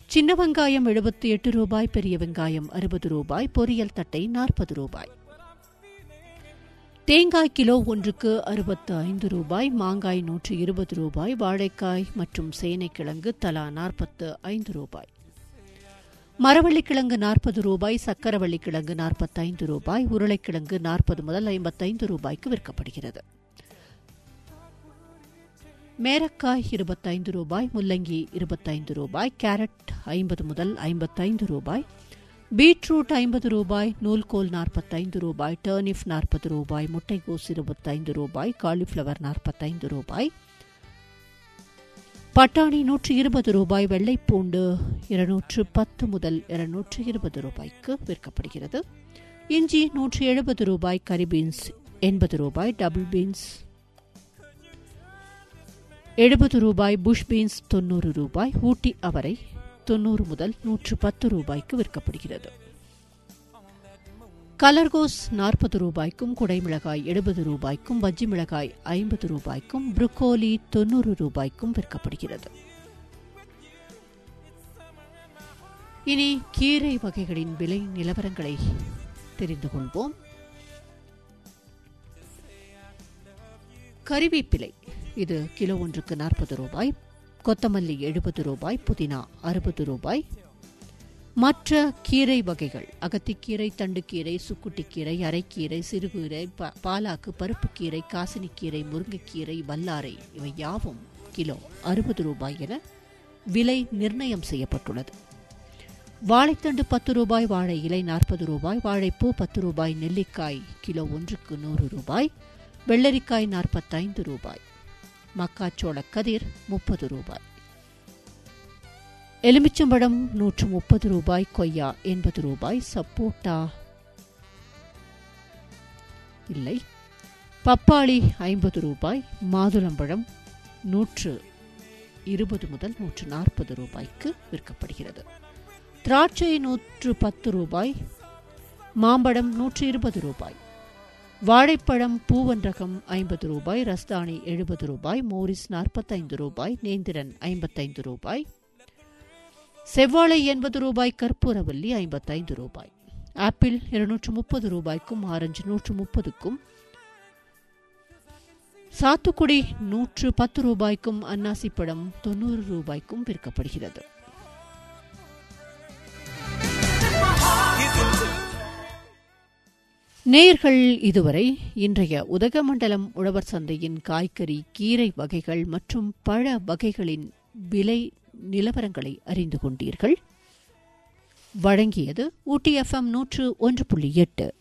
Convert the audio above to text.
சின்ன வெங்காயம் எழுபத்தி எட்டு ரூபாய் பெரிய வெங்காயம் அறுபது ரூபாய் பொரியல் தட்டை நாற்பது ரூபாய் தேங்காய் கிலோ ஒன்றுக்கு அறுபத்து ஐந்து ரூபாய் மாங்காய் நூற்று இருபது ரூபாய் வாழைக்காய் மற்றும் சேனைக்கிழங்கு தலா நாற்பத்து ஐந்து ரூபாய் மரவள்ளிக்கிழங்கு நாற்பது ரூபாய் சக்கரவள்ளிக்கிழங்கு நாற்பத்தைந்து ரூபாய் உருளைக்கிழங்கு நாற்பது முதல் ஐம்பத்தைந்து ரூபாய்க்கு விற்கப்படுகிறது மேரக்காய் இருபத்தைந்து ரூபாய் முள்ளங்கி இருபத்தைந்து ரூபாய் கேரட் ஐம்பது முதல் ஐம்பத்தைந்து ரூபாய் பீட்ரூட் ஐம்பது ரூபாய் நூல்கோல் நாற்பத்தைந்து ரூபாய் டர்னிஃப் நாற்பது ரூபாய் முட்டைகோஸ் இருபத்தைந்து ரூபாய் காலிஃப்ளவர் நாற்பத்தைந்து ரூபாய் பட்டாணி நூற்று இருபது ரூபாய் வெள்ளைப்பூண்டு இருநூற்று பத்து முதல் இருநூற்று இருபது ரூபாய்க்கு விற்கப்படுகிறது இஞ்சி நூற்று எழுபது ரூபாய் கரி பீன்ஸ் எண்பது ரூபாய் டபுள் பீன்ஸ் எழுபது ரூபாய் புஷ் பீன்ஸ் தொண்ணூறு ரூபாய் ஊட்டி அவரை தொண்ணூறு முதல் நூற்று பத்து ரூபாய்க்கு விற்கப்படுகிறது கலர்கோஸ் நாற்பது ரூபாய்க்கும் குடைமிளகாய் எழுபது ரூபாய்க்கும் வஜ்ஜி மிளகாய் ஐம்பது ரூபாய்க்கும் புரோக்கோலி தொண்ணூறு ரூபாய்க்கும் விற்கப்படுகிறது இனி கீரை வகைகளின் விலை நிலவரங்களை தெரிந்து கொள்வோம் கறிவேப்பிலை இது கிலோ ஒன்றுக்கு நாற்பது ரூபாய் கொத்தமல்லி எழுபது ரூபாய் புதினா அறுபது ரூபாய் மற்ற கீரை வகைகள் அகத்திக்கீரை தண்டுக்கீரை சுக்குட்டிக்கீரை அரைக்கீரை சிறுகீரை ப- பாலாக்கு பருப்புக்கீரை காசினிக்கீரை முருங்கைக்கீரை வல்லாரை இவை யாவும் கிலோ அறுபது ரூபாய் என விலை நிர்ணயம் செய்யப்பட்டுள்ளது வாழைத்தண்டு பத்து ரூபாய் வாழை இலை நாற்பது ரூபாய் வாழைப்பூ பத்து ரூபாய் நெல்லிக்காய் கிலோ ஒன்றுக்கு நூறு ரூபாய் வெள்ளரிக்காய் நாற்பத்தைந்து ரூபாய் மக்காச்சோள கதிர் முப்பது ரூபாய் எலுமிச்சம்பழம் நூற்று முப்பது ரூபாய் கொய்யா எண்பது ரூபாய் சப்போட்டா இல்லை பப்பாளி ஐம்பது ரூபாய் மாதுளம்பழம் நூற்று இருபது முதல் நூற்று நாற்பது ரூபாய்க்கு விற்கப்படுகிறது திராட்சை நூற்று பத்து ரூபாய் மாம்பழம் நூற்று இருபது ரூபாய் வாழைப்பழம் பூவன்றகம் ஐம்பது ரூபாய் ரஸ்தானி எழுபது ரூபாய் மோரிஸ் நாற்பத்தைந்து ரூபாய் நேந்திரன் ஐம்பத்தைந்து ரூபாய் செவ்வாழை எண்பது ரூபாய் கற்பூரவல்லி ஐம்பத்தைந்து ரூபாய் ஆப்பிள் இருநூற்று முப்பது ரூபாய்க்கும் ஆரஞ்சு நூற்று முப்பதுக்கும் சாத்துக்குடி நூற்று பத்து ரூபாய்க்கும் அன்னாசிப்பழம் தொண்ணூறு ரூபாய்க்கும் விற்கப்படுகிறது நேயர்கள் இதுவரை இன்றைய உதகமண்டலம் உழவர் சந்தையின் காய்கறி கீரை வகைகள் மற்றும் பழ வகைகளின் விலை நிலவரங்களை அறிந்து கொண்டீர்கள் வழங்கியது ஊட்டி எஃப்எம் நூற்று ஒன்று புள்ளி எட்டு